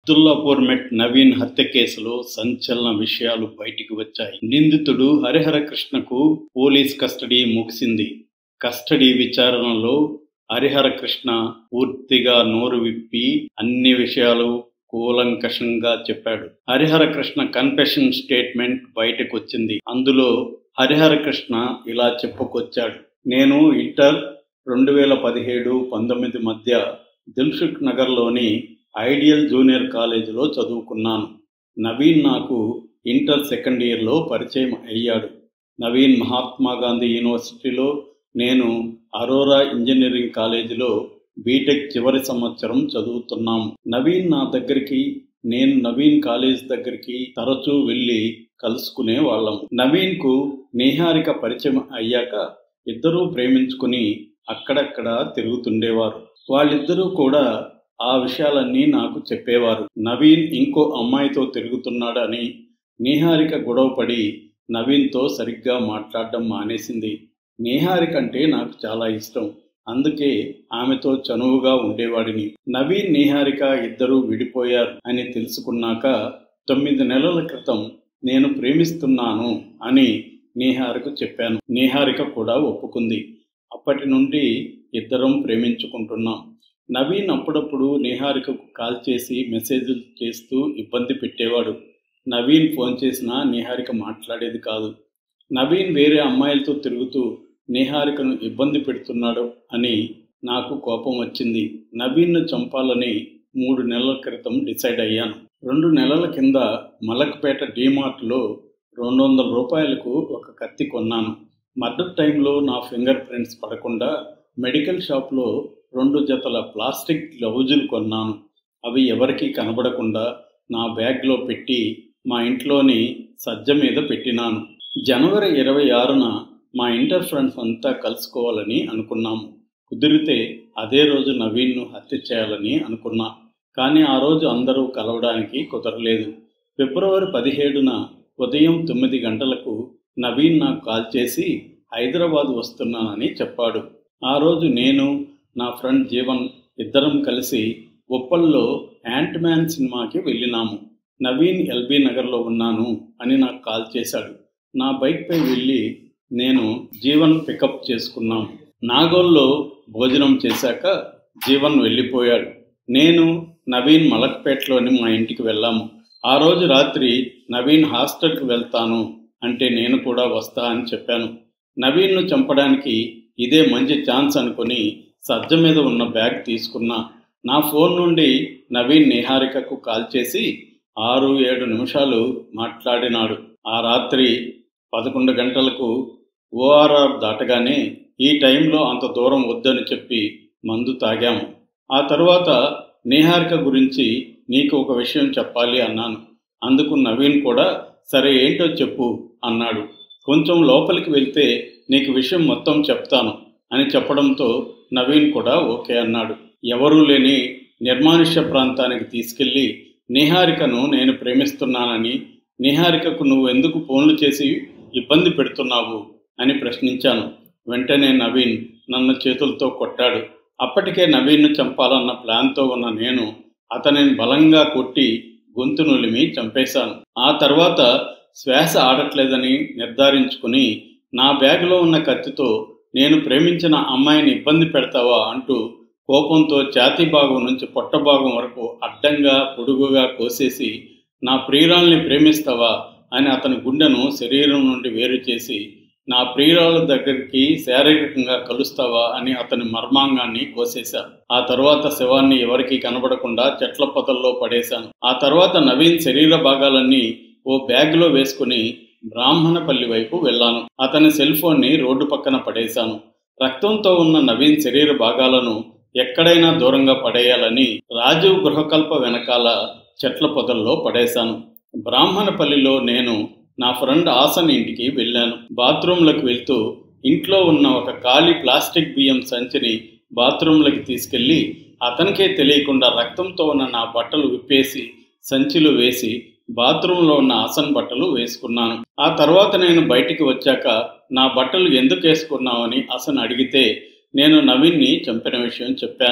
అబ్దుల్లాపూర్ మెట్ నవీన్ హత్య కేసులో సంచలన విషయాలు బయటికి వచ్చాయి నిందితుడు హరిహర కృష్ణకు పోలీస్ కస్టడీ ముగిసింది కస్టడీ విచారణలో హరిహర కృష్ణ పూర్తిగా నోరు విప్పి అన్ని విషయాలు కూలంకషంగా చెప్పాడు హరిహర కృష్ణ కన్ఫెషన్ స్టేట్మెంట్ బయటకు వచ్చింది అందులో హరిహర కృష్ణ ఇలా చెప్పుకొచ్చాడు నేను ఇంటర్ రెండు వేల పదిహేడు పంతొమ్మిది మధ్య దిల్సుఖ్ నగర్లోని ఐడియల్ జూనియర్ కాలేజీలో చదువుకున్నాను నవీన్ నాకు ఇంటర్ సెకండ్ ఇయర్లో పరిచయం అయ్యాడు నవీన్ మహాత్మా గాంధీ యూనివర్సిటీలో నేను అరోరా ఇంజనీరింగ్ కాలేజీలో బీటెక్ చివరి సంవత్సరం చదువుతున్నాము నవీన్ నా దగ్గరికి నేను నవీన్ కాలేజ్ దగ్గరికి తరచూ వెళ్ళి కలుసుకునే వాళ్ళం నవీన్కు నీహారిక పరిచయం అయ్యాక ఇద్దరూ ప్రేమించుకుని అక్కడక్కడ తిరుగుతుండేవారు వాళ్ళిద్దరూ కూడా ఆ విషయాలన్నీ నాకు చెప్పేవారు నవీన్ ఇంకో అమ్మాయితో తిరుగుతున్నాడని నీహారిక గొడవపడి నవీన్తో సరిగ్గా మాట్లాడడం మానేసింది నీహారిక అంటే నాకు చాలా ఇష్టం అందుకే ఆమెతో చనువుగా ఉండేవాడిని నవీన్ నీహారిక ఇద్దరూ విడిపోయారు అని తెలుసుకున్నాక తొమ్మిది నెలల క్రితం నేను ప్రేమిస్తున్నాను అని నీహారిక చెప్పాను నీహారిక కూడా ఒప్పుకుంది అప్పటి నుండి ఇద్దరం ప్రేమించుకుంటున్నాం నవీన్ అప్పుడప్పుడు నిహారికకు కాల్ చేసి మెసేజ్లు చేస్తూ ఇబ్బంది పెట్టేవాడు నవీన్ ఫోన్ చేసినా నిహారిక మాట్లాడేది కాదు నవీన్ వేరే అమ్మాయిలతో తిరుగుతూ నిహారికను ఇబ్బంది పెడుతున్నాడు అని నాకు కోపం వచ్చింది నవీన్ను చంపాలని మూడు నెలల క్రితం డిసైడ్ అయ్యాను రెండు నెలల కింద మలక్పేట డీమార్ట్లో రెండు వందల రూపాయలకు ఒక కత్తి కొన్నాను మర్డర్ టైంలో నా ఫింగర్ ప్రింట్స్ పడకుండా మెడికల్ షాప్లో రెండు జతల ప్లాస్టిక్ గ్లౌజులు కొన్నాను అవి ఎవరికీ కనబడకుండా నా బ్యాగ్లో పెట్టి మా ఇంట్లోని సజ్జ మీద పెట్టినాను జనవరి ఇరవై ఆరున మా ఇంటర్ ఫ్రెండ్స్ అంతా కలుసుకోవాలని అనుకున్నాము కుదిరితే అదే రోజు నవీన్ను హత్య చేయాలని అనుకున్నా కానీ ఆ రోజు అందరూ కలవడానికి కుదరలేదు ఫిబ్రవరి పదిహేడున ఉదయం తొమ్మిది గంటలకు నవీన్ నాకు కాల్ చేసి హైదరాబాద్ వస్తున్నానని చెప్పాడు ఆ రోజు నేను నా ఫ్రెండ్ జీవన్ ఇద్దరం కలిసి ఉప్పల్లో యాంట్ మ్యాన్ సినిమాకి వెళ్ళినాము నవీన్ ఎల్బీ నగర్లో ఉన్నాను అని నాకు కాల్ చేశాడు నా బైక్పై వెళ్ళి నేను జీవన్ పికప్ చేసుకున్నాం నాగోల్లో భోజనం చేశాక జీవన్ వెళ్ళిపోయాడు నేను నవీన్ మలక్పేటలోని మా ఇంటికి వెళ్ళాము ఆ రోజు రాత్రి నవీన్ హాస్టల్కి వెళ్తాను అంటే నేను కూడా వస్తా అని చెప్పాను నవీన్ను చంపడానికి ఇదే మంచి ఛాన్స్ అనుకుని సజ్జ మీద ఉన్న బ్యాగ్ తీసుకున్నా నా ఫోన్ నుండి నవీన్ నిహారికకు కాల్ చేసి ఆరు ఏడు నిమిషాలు మాట్లాడినాడు ఆ రాత్రి పదకొండు గంటలకు ఓఆర్ఆర్ దాటగానే ఈ టైంలో అంత దూరం వద్దని చెప్పి మందు తాగాము ఆ తర్వాత నిహారిక గురించి నీకు ఒక విషయం చెప్పాలి అన్నాను అందుకు నవీన్ కూడా సరే ఏంటో చెప్పు అన్నాడు కొంచెం లోపలికి వెళ్తే నీకు విషయం మొత్తం చెప్తాను అని చెప్పడంతో నవీన్ కూడా ఓకే అన్నాడు ఎవరూ లేని నిర్మానుష్య ప్రాంతానికి తీసుకెళ్లి నిహారికను నేను ప్రేమిస్తున్నానని నిహారికకు నువ్వు ఎందుకు ఫోన్లు చేసి ఇబ్బంది పెడుతున్నావు అని ప్రశ్నించాను వెంటనే నవీన్ నన్ను చేతులతో కొట్టాడు అప్పటికే నవీన్ను చంపాలన్న ప్లాన్తో ఉన్న నేను అతనిని బలంగా కొట్టి గొంతు నులిమి చంపేశాను ఆ తర్వాత శ్వాస ఆడట్లేదని నిర్ధారించుకుని నా బ్యాగులో ఉన్న కత్తితో నేను ప్రేమించిన అమ్మాయిని ఇబ్బంది పెడతావా అంటూ కోపంతో ఛాతీ భాగం నుంచి పొట్ట భాగం వరకు అడ్డంగా పొడుగుగా కోసేసి నా ప్రియురాల్ని ప్రేమిస్తావా అని అతని గుండెను శరీరం నుండి వేరు చేసి నా ప్రియురాల దగ్గరికి శారీరకంగా కలుస్తావా అని అతని మర్మాంగాన్ని కోసేశాను ఆ తర్వాత శవాన్ని ఎవరికీ కనబడకుండా చెట్ల పొదల్లో పడేశాను ఆ తర్వాత నవీన్ శరీర భాగాలన్నీ ఓ బ్యాగ్లో వేసుకుని బ్రాహ్మణపల్లి వైపు వెళ్ళాను అతని సెల్ ఫోన్ని రోడ్డు పక్కన పడేశాను రక్తంతో ఉన్న నవీన్ శరీర భాగాలను ఎక్కడైనా దూరంగా పడేయాలని రాజీవ్ గృహకల్ప వెనకాల చెట్ల పొదల్లో పడేశాను బ్రాహ్మణపల్లిలో నేను నా ఫ్రెండ్ ఆసన్ ఇంటికి వెళ్ళాను బాత్రూంలకు వెళ్తూ ఇంట్లో ఉన్న ఒక ఖాళీ ప్లాస్టిక్ బియ్యం సంచిని బాత్రూంలోకి తీసుకెళ్ళి అతనికే తెలియకుండా రక్తంతో ఉన్న నా బట్టలు విప్పేసి సంచిలో వేసి బాత్రూంలో ఉన్న ఆసన్ బట్టలు వేసుకున్నాను ఆ తర్వాత నేను బయటికి వచ్చాక నా బట్టలు ఎందుకు వేసుకున్నావని అసన్ అడిగితే నేను నవీన్ని చంపిన విషయం చెప్పాను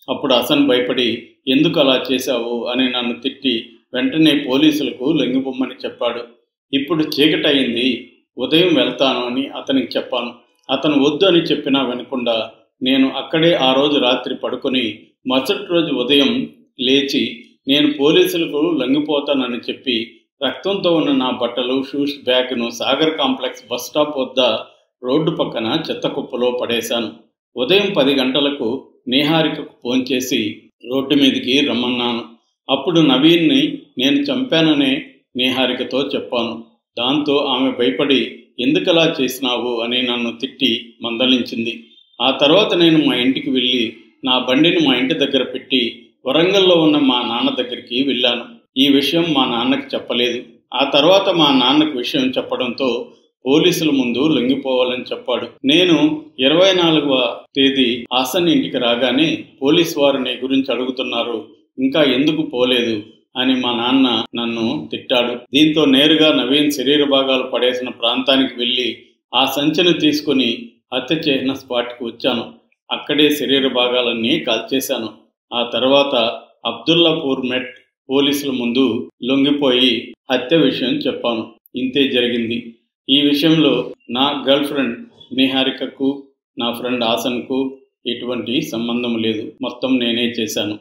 అప్పుడు హసన్ భయపడి ఎందుకు అలా చేశావు అని నన్ను తిట్టి వెంటనే పోలీసులకు లొంగిపోమ్మని చెప్పాడు ఇప్పుడు చీకటయింది ఉదయం వెళ్తాను అని అతనికి చెప్పాను అతను వద్దు అని చెప్పినా వినకుండా నేను అక్కడే ఆ రోజు రాత్రి పడుకొని మరుసటి రోజు ఉదయం లేచి నేను పోలీసులకు లొంగిపోతానని చెప్పి రక్తంతో ఉన్న నా బట్టలు షూస్ బ్యాగ్ను సాగర్ కాంప్లెక్స్ బస్ స్టాప్ వద్ద రోడ్డు పక్కన చెత్త కుప్పలో పడేశాను ఉదయం పది గంటలకు నేహారికకు ఫోన్ చేసి రోడ్డు మీదకి రమ్మన్నాను అప్పుడు నవీన్ని నేను చంపాననే నేహారికతో చెప్పాను దాంతో ఆమె భయపడి ఎందుకలా చేసినావు అని నన్ను తిట్టి మందలించింది ఆ తర్వాత నేను మా ఇంటికి వెళ్ళి నా బండిని మా ఇంటి దగ్గర పెట్టి వరంగల్లో ఉన్న మా నాన్న దగ్గరికి వెళ్ళాను ఈ విషయం మా నాన్నకి చెప్పలేదు ఆ తర్వాత మా నాన్నకు విషయం చెప్పడంతో పోలీసుల ముందు లొంగిపోవాలని చెప్పాడు నేను ఇరవై నాలుగవ తేదీ హాసన్ ఇంటికి రాగానే పోలీసు వారు నీ గురించి అడుగుతున్నారు ఇంకా ఎందుకు పోలేదు అని మా నాన్న నన్ను తిట్టాడు దీంతో నేరుగా నవీన్ శరీర భాగాలు పడేసిన ప్రాంతానికి వెళ్ళి ఆ సంచిని తీసుకుని హత్య చేసిన స్పాట్కి వచ్చాను అక్కడే శరీర భాగాలన్నీ కాల్చేశాను ఆ తర్వాత అబ్దుల్లాపూర్ మెట్ పోలీసుల ముందు లొంగిపోయి హత్య విషయం చెప్పాను ఇంతే జరిగింది ఈ విషయంలో నా గర్ల్ ఫ్రెండ్ నిహారికకు నా ఫ్రెండ్ హాసన్కు ఎటువంటి సంబంధం లేదు మొత్తం నేనే చేశాను